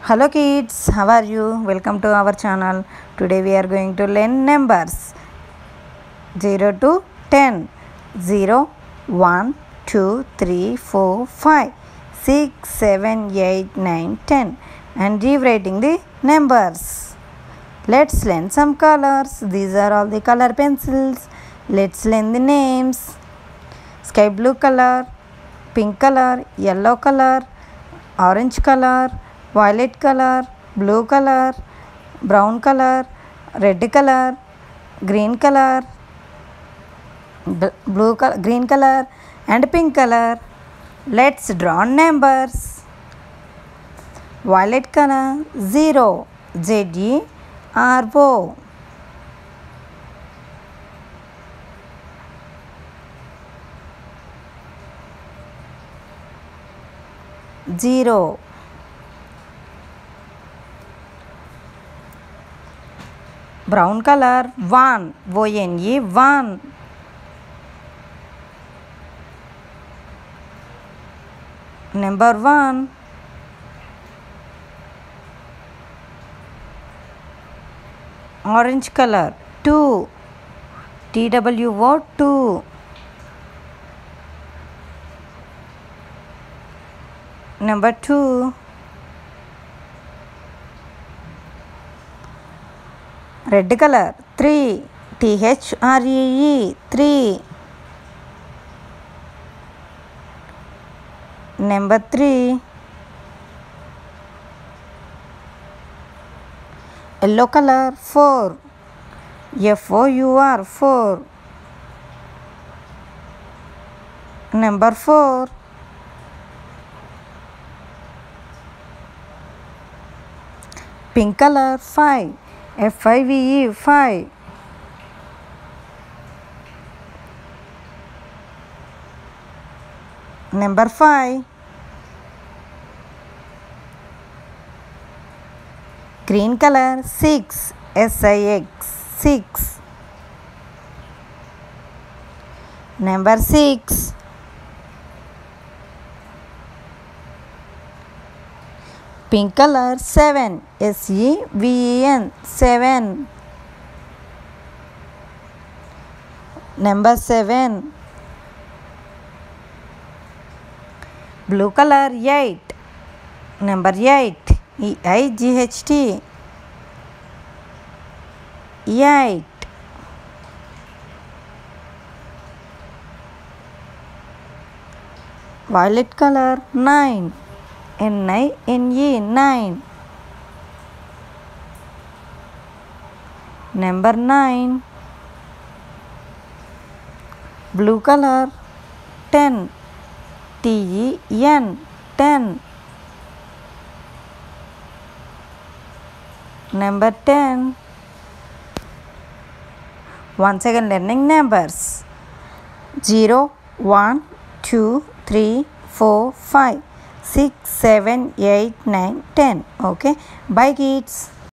Hello kids, how are you? Welcome to our channel. Today we are going to learn numbers 0 to 10. 0, 1, 2, 3, 4, 5, 6, 7, 8, 9, 10 and rewriting the numbers. Let's learn some colors. These are all the color pencils. Let's learn the names. Sky blue color, pink color, yellow color, orange color, violet color, blue color, brown color, red color, green color, bl- blue color, green color and pink color. Let's draw numbers. Violet color 0 Z E R O zero brown color one o n e one number one orange color two t w o two number two red color three t h r e e three number three yellow color four f o u r four number four pink color 5 f i v e 5 number 5 green color 6 s i x 6 number 6 pink color 7 s e v e n 7 number 7 blue color 8 number 8 e i g h t 8 violet color 9 N I N E nine. Number nine. Blue color ten. T E N ten. Number ten. Once again learning numbers. Zero, one, two, three, four, five. 6 7 8 9 10 okay bye kids